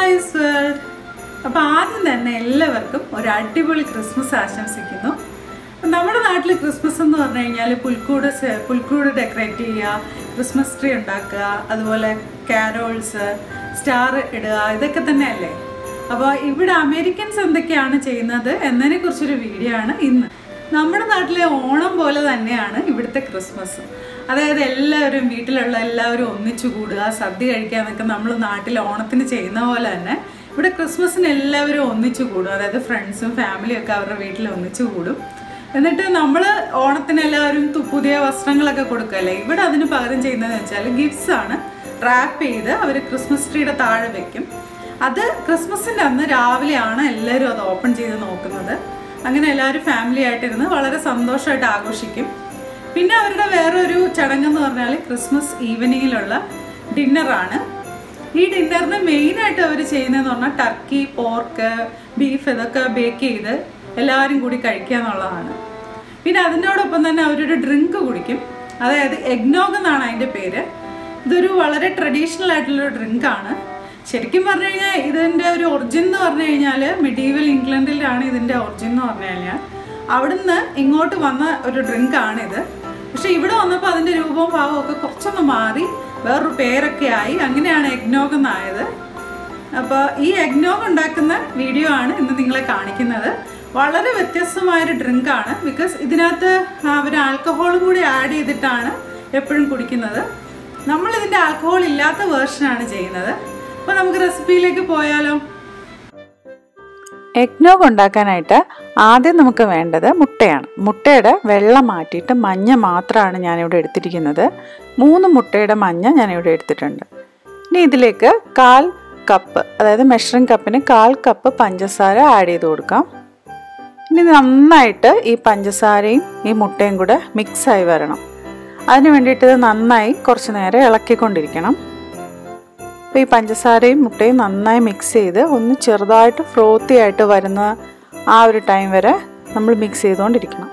Joyce world അപ്പോൾ ആദ്യം തന്നെ എല്ലാവർക്കും ഒരു അടിപൊളി ക്രിസ്മസ് ആശംസിക്കുന്നു നമ്മുടെ നാട്ടിൽ ക്രിസ്മസ് എന്ന് പറഞ്ഞു കഴിഞ്ഞാൽ പുൽക്കൂട് സെ- പുൽക്കൂട് ഡെക്കറേറ്റ് ചെയ്യുക ക്രിസ്മസ് ട്രീ ഉണ്ടാക്കുക അതുപോലെ കാരോൾസ് സ്റ്റാർ ഇടുക ഇതൊക്കെ തന്നെയല്ലേ അപ്പോൾ ഇവിടെ അമേരിക്കൻസ് എന്തൊക്കെയാണ് ചെയ്യുന്നത് എന്നതിനെ കുറിച്ചൊരു വീഡിയോ ആണ് ഇന്ന് നമ്മുടെ നാട്ടിലെ ഓണം പോലെ തന്നെയാണ് ഇവിടുത്തെ ക്രിസ്മസ് അതായത് എല്ലാവരും വീട്ടിലുള്ള എല്ലാവരും ഒന്നിച്ചു കൂടുക സദ്യ കഴിക്കുക എന്നൊക്കെ നമ്മൾ നാട്ടിൽ ഓണത്തിന് ചെയ്യുന്ന പോലെ തന്നെ ഇവിടെ ക്രിസ്മസിന് എല്ലാവരും ഒന്നിച്ചു കൂടും അതായത് ഫ്രണ്ട്സും ഫാമിലിയും ഒക്കെ അവരുടെ വീട്ടിൽ ഒന്നിച്ചു കൂടും എന്നിട്ട് നമ്മൾ ഓണത്തിന് എല്ലാവരും തു- പുതിയ വസ്ത്രങ്ങളൊക്കെ കൊടുക്കല്ലേ ഇവിടെ അതിന് പകരം ചെയ്യുന്നതെന്ന് വെച്ചാൽ ഗിഫ്റ്റ്സ് ആണ് റാപ്പ് ചെയ്ത് അവർ ക്രിസ്മസ് ട്രീയുടെ താഴെ വെക്കും അത് ക്രിസ്മസിൻ്റെ അന്ന് രാവിലെയാണ് എല്ലാവരും അത് ഓപ്പൺ ചെയ്ത് നോക്കുന്നത് അങ്ങനെ എല്ലാവരും ഫാമിലി ആയിട്ടിരുന്ന് വളരെ സന്തോഷമായിട്ട് ആഘോഷിക്കും പിന്നെ അവരുടെ വേറൊരു ചടങ്ങെന്ന് പറഞ്ഞാൽ ക്രിസ്മസ് ഈവനിങ്ങിലുള്ള ഡിന്നറാണ് ഈ ഡിന്നറിന് മെയിനായിട്ട് അവർ ചെയ്യുന്നതെന്ന് പറഞ്ഞാൽ ടർക്കി പോർക്ക് ബീഫ് ഇതൊക്കെ ബേക്ക് ചെയ്ത് എല്ലാവരും കൂടി കഴിക്കുക എന്നുള്ളതാണ് പിന്നെ അതിനോടൊപ്പം തന്നെ അവരൊരു ഡ്രിങ്ക് കുടിക്കും അതായത് എഗ്നോഗ് എന്നാണ് അതിൻ്റെ പേര് ഇതൊരു വളരെ ട്രഡീഷണൽ ആയിട്ടുള്ളൊരു ഡ്രിങ്കാണ് ശരിക്കും പറഞ്ഞു കഴിഞ്ഞാൽ ഇതിൻ്റെ ഒരു ഒറിജിൻ എന്ന് പറഞ്ഞു കഴിഞ്ഞാൽ മിഡീവൽ ഇംഗ്ലണ്ടിലാണ് ഇതിൻ്റെ ഒറിജിൻ എന്ന് പറഞ്ഞു കഴിഞ്ഞാൽ അവിടുന്ന് ഇങ്ങോട്ട് വന്ന ഒരു ഡ്രിങ്കാണിത് പക്ഷെ ഇവിടെ വന്നപ്പോൾ അതിൻ്റെ രൂപവും ഭാവവും ഒക്കെ കുറച്ചൊന്ന് മാറി വേറൊരു പേരൊക്കെ ആയി അങ്ങനെയാണ് എഗ്നോഗ് എന്നായത് അപ്പോൾ ഈ എഗ്നോഗ് ഉണ്ടാക്കുന്ന വീഡിയോ ആണ് ഇന്ന് നിങ്ങളെ കാണിക്കുന്നത് വളരെ വ്യത്യസ്തമായൊരു ഡ്രിങ്കാണ് ബിക്കോസ് ഇതിനകത്ത് അവർ ആൽക്കഹോളും കൂടി ആഡ് ചെയ്തിട്ടാണ് എപ്പോഴും കുടിക്കുന്നത് നമ്മൾ ഇതിൻ്റെ ആൽക്കഹോൾ ഇല്ലാത്ത വേർഷനാണ് ചെയ്യുന്നത് അപ്പോൾ നമുക്ക് റെസിപ്പിയിലേക്ക് പോയാലോ എഗ്നോഗ് ഉണ്ടാക്കാനായിട്ട് ആദ്യം നമുക്ക് വേണ്ടത് മുട്ടയാണ് മുട്ടയുടെ വെള്ളം മാറ്റിയിട്ട് മഞ്ഞ മാത്രമാണ് ഞാനിവിടെ എടുത്തിരിക്കുന്നത് മൂന്ന് മുട്ടയുടെ മഞ്ഞ ഞാനിവിടെ എടുത്തിട്ടുണ്ട് ഇനി ഇതിലേക്ക് കാൽ കപ്പ് അതായത് മെഷറിംഗ് കപ്പിന് കാൽ കപ്പ് പഞ്ചസാര ആഡ് ചെയ്ത് കൊടുക്കാം ഇനി നന്നായിട്ട് ഈ പഞ്ചസാരയും ഈ മുട്ടയും കൂടെ മിക്സായി വരണം അതിന് വേണ്ടിയിട്ട് ഇത് നന്നായി കുറച്ച് നേരം ഇളക്കിക്കൊണ്ടിരിക്കണം അപ്പോൾ ഈ പഞ്ചസാരയും മുട്ടയും നന്നായി മിക്സ് ചെയ്ത് ഒന്ന് ചെറുതായിട്ട് ഫ്രോത്തി ആയിട്ട് വരുന്ന ആ ഒരു ടൈം വരെ നമ്മൾ മിക്സ് ചെയ്തുകൊണ്ടിരിക്കണം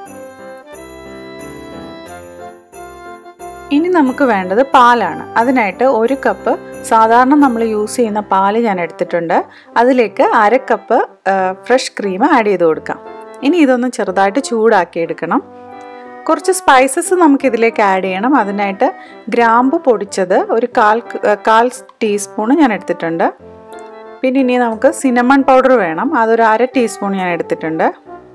ഇനി നമുക്ക് വേണ്ടത് പാലാണ് അതിനായിട്ട് ഒരു കപ്പ് സാധാരണ നമ്മൾ യൂസ് ചെയ്യുന്ന പാല് ഞാൻ എടുത്തിട്ടുണ്ട് അതിലേക്ക് അര കപ്പ് ഫ്രഷ് ക്രീം ആഡ് ചെയ്ത് കൊടുക്കാം ഇനി ഇതൊന്ന് ചെറുതായിട്ട് ചൂടാക്കി എടുക്കണം കുറച്ച് സ്പൈസസ് നമുക്ക് ഇതിലേക്ക് ആഡ് ചെയ്യണം അതിനായിട്ട് ഗ്രാമ്പു പൊടിച്ചത് ഒരു കാൽ കാൽ ടീസ്പൂൺ ഞാൻ എടുത്തിട്ടുണ്ട് പിന്നെ ഇനി നമുക്ക് സിനമൺ പൗഡർ വേണം അതൊരു അര ടീസ്പൂൺ ഞാൻ എടുത്തിട്ടുണ്ട്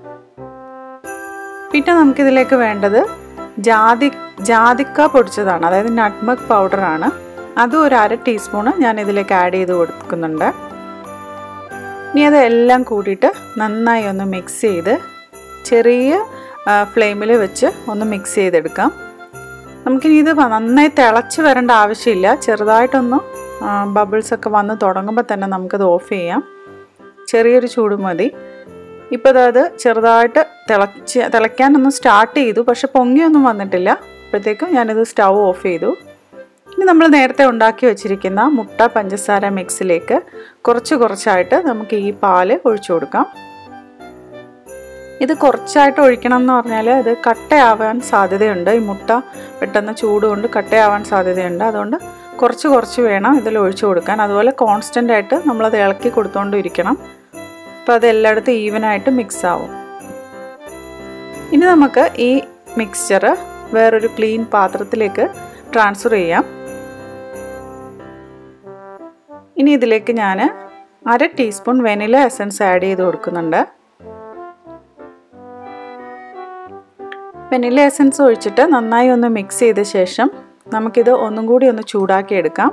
പിന്നെ നമുക്കിതിലേക്ക് വേണ്ടത് ജാതി ജാതിക്ക പൊടിച്ചതാണ് അതായത് നട്ട്മഗ് പൗഡറാണ് അതും ഒരു അര ടീസ്പൂണ് ഞാൻ ഇതിലേക്ക് ആഡ് ചെയ്ത് കൊടുക്കുന്നുണ്ട് ഇനി അതെല്ലാം കൂടിയിട്ട് നന്നായി ഒന്ന് മിക്സ് ചെയ്ത് ചെറിയ ഫ്ലെയിമിൽ വെച്ച് ഒന്ന് മിക്സ് ചെയ്തെടുക്കാം നമുക്കിനി ഇത് നന്നായി തിളച്ച് വരേണ്ട ആവശ്യമില്ല ചെറുതായിട്ടൊന്ന് ബബിൾസ് ഒക്കെ വന്ന് തുടങ്ങുമ്പോൾ തന്നെ നമുക്കത് ഓഫ് ചെയ്യാം ചെറിയൊരു ചൂട് മതി ഇപ്പോൾ അത് ചെറുതായിട്ട് തിളച്ച് തിളയ്ക്കാനൊന്ന് സ്റ്റാർട്ട് ചെയ്തു പക്ഷെ പൊങ്ങിയൊന്നും വന്നിട്ടില്ല അപ്പോഴത്തേക്കും ഞാനിത് സ്റ്റൗ ഓഫ് ചെയ്തു ഇനി നമ്മൾ നേരത്തെ ഉണ്ടാക്കി വെച്ചിരിക്കുന്ന മുട്ട പഞ്ചസാര മിക്സിലേക്ക് കുറച്ച് കുറച്ചായിട്ട് നമുക്ക് ഈ പാല് ഒഴിച്ചു കൊടുക്കാം ഇത് കുറച്ചായിട്ട് ഒഴിക്കണം എന്ന് പറഞ്ഞാൽ അത് കട്ടയാവാൻ സാധ്യതയുണ്ട് ഈ മുട്ട പെട്ടെന്ന് ചൂട് കൊണ്ട് കട്ടയാവാൻ സാധ്യതയുണ്ട് അതുകൊണ്ട് കുറച്ച് കുറച്ച് വേണം ഇതിൽ ഒഴിച്ചു കൊടുക്കാൻ അതുപോലെ കോൺസ്റ്റൻ്റ് ആയിട്ട് നമ്മളത് ഇളക്കി കൊടുത്തുകൊണ്ടിരിക്കണം അപ്പോൾ അത് എല്ലായിടത്തും ഈവനായിട്ട് മിക്സ് ആവും ഇനി നമുക്ക് ഈ മിക്സ്ചർ വേറൊരു ക്ലീൻ പാത്രത്തിലേക്ക് ട്രാൻസ്ഫർ ചെയ്യാം ഇനി ഇതിലേക്ക് ഞാൻ അര ടീസ്പൂൺ വെനില എസൻസ് ആഡ് ചെയ്ത് കൊടുക്കുന്നുണ്ട് വെനില എസൻസ് ഒഴിച്ചിട്ട് നന്നായി ഒന്ന് മിക്സ് ചെയ്ത ശേഷം നമുക്കിത് ഒന്നും കൂടി ഒന്ന് ചൂടാക്കി എടുക്കാം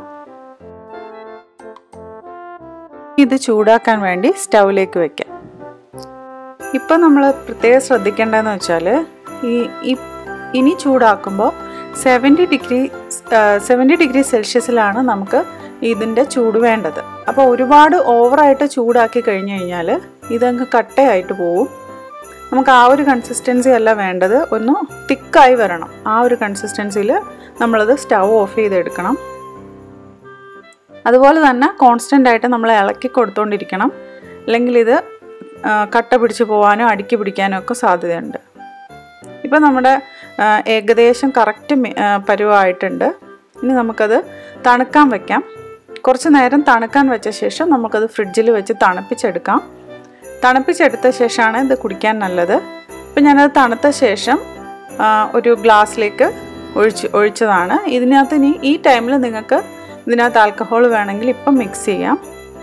ഇത് ചൂടാക്കാൻ വേണ്ടി സ്റ്റൗവിലേക്ക് വെക്കാം ഇപ്പം നമ്മൾ പ്രത്യേകം ശ്രദ്ധിക്കേണ്ടതെന്ന് വെച്ചാൽ ഈ ഈ- ഇനി ചൂടാക്കുമ്പോൾ സെവൻറ്റി ഡിഗ്രി സെവൻറ്റി ഡിഗ്രി സെൽഷ്യസിലാണ് നമുക്ക് ഇതിൻ്റെ ചൂട് വേണ്ടത് അപ്പോൾ ഒരുപാട് ഓവറായിട്ട് ചൂടാക്കി കഴിഞ്ഞ് കഴിഞ്ഞാൽ ഇതങ്ങ് കട്ടയായിട്ട് പോവും നമുക്ക് ആ ഒരു കൺസിസ്റ്റൻസി അല്ല വേണ്ടത് ഒന്ന് തിക്കായി വരണം ആ ഒരു കൺസിസ്റ്റൻസിയിൽ നമ്മളത് സ്റ്റൗ ഓഫ് ചെയ്തെടുക്കണം അതുപോലെ തന്നെ കോൺസ്റ്റൻ്റ് ആയിട്ട് നമ്മൾ ഇളക്കി കൊടുത്തുകൊണ്ടിരിക്കണം അല്ലെങ്കിൽ ഇത് ആ, കട്ട പിടിച്ച് പോകാനോ അടുക്കി പിടിക്കാനോ ഒക്കെ സാധ്യതയുണ്ട് ഇപ്പം നമ്മുടെ ആ, ഏകദേശം കറക്റ്റ് പരുവമായിട്ടുണ്ട് ഇനി നമുക്കത് തണുക്കാൻ വെക്കാം കുറച്ച് നേരം തണുക്കാൻ വെച്ച ശേഷം നമുക്കത് ഫ്രിഡ്ജിൽ വെച്ച് തണുപ്പിച്ചെടുക്കാം തണുപ്പിച്ചെടുത്ത ശേഷമാണ് ഇത് കുടിക്കാൻ നല്ലത് അപ്പം ഞാനത് തണുത്ത ശേഷം ഒരു ഗ്ലാസ്സിലേക്ക് ഒഴിച്ച് ഒഴിച്ചതാണ് ഇതിനകത്ത് ഇനി ഈ ടൈമിൽ നിങ്ങൾക്ക് ഇതിനകത്ത് ആൽക്കഹോൾ വേണമെങ്കിൽ ഇപ്പം മിക്സ് ചെയ്യാം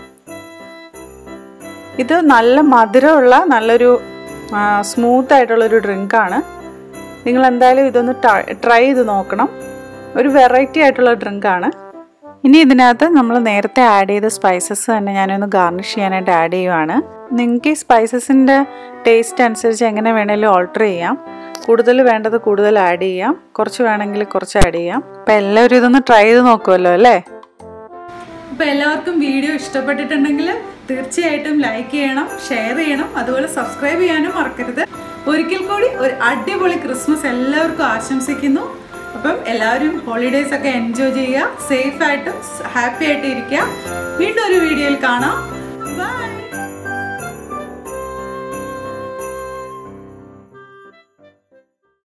ഇത് നല്ല മധുരമുള്ള നല്ലൊരു സ്മൂത്ത് ആയിട്ടുള്ളൊരു ഡ്രിങ്കാണ് നിങ്ങൾ എന്തായാലും ഇതൊന്ന് ട്രൈ ചെയ്ത് നോക്കണം ഒരു വെറൈറ്റി ആയിട്ടുള്ള ഡ്രിങ്കാണ് ഇനി ഇതിനകത്ത് നമ്മൾ നേരത്തെ ആഡ് ചെയ്ത സ്പൈസസ് തന്നെ ഞാനൊന്ന് ഗാർണിഷ് ചെയ്യാനായിട്ട് ആഡ് ചെയ്യുവാണ് നിങ്ങൾക്ക് ഈ സ്പൈസസിൻ്റെ ടേസ്റ്റ് അനുസരിച്ച് എങ്ങനെ വേണേലും ഓൾട്ടർ ചെയ്യാം കൂടുതൽ വേണ്ടത് കൂടുതൽ ആഡ് ചെയ്യാം കുറച്ച് വേണമെങ്കിൽ കുറച്ച് ആഡ് ചെയ്യാം അപ്പം എല്ലാവരും ഇതൊന്ന് ട്രൈ ചെയ്ത് നോക്കുമല്ലോ അല്ലേ അപ്പോൾ എല്ലാവർക്കും വീഡിയോ ഇഷ്ടപ്പെട്ടിട്ടുണ്ടെങ്കിൽ തീർച്ചയായിട്ടും ലൈക്ക് ചെയ്യണം ഷെയർ ചെയ്യണം അതുപോലെ സബ്സ്ക്രൈബ് ചെയ്യാനും മറക്കരുത് ഒരിക്കൽ കൂടി ഒരു അടിപൊളി ക്രിസ്മസ് എല്ലാവർക്കും ആശംസിക്കുന്നു അപ്പം എല്ലാവരും ഹോളിഡേയ്സ് ഒക്കെ എൻജോയ് ചെയ്യുക സേഫ് ആയിട്ടും ഹാപ്പി ആയിട്ട് ഇരിക്കുക വീണ്ടും ഒരു വീഡിയോയിൽ കാണാം ബൈ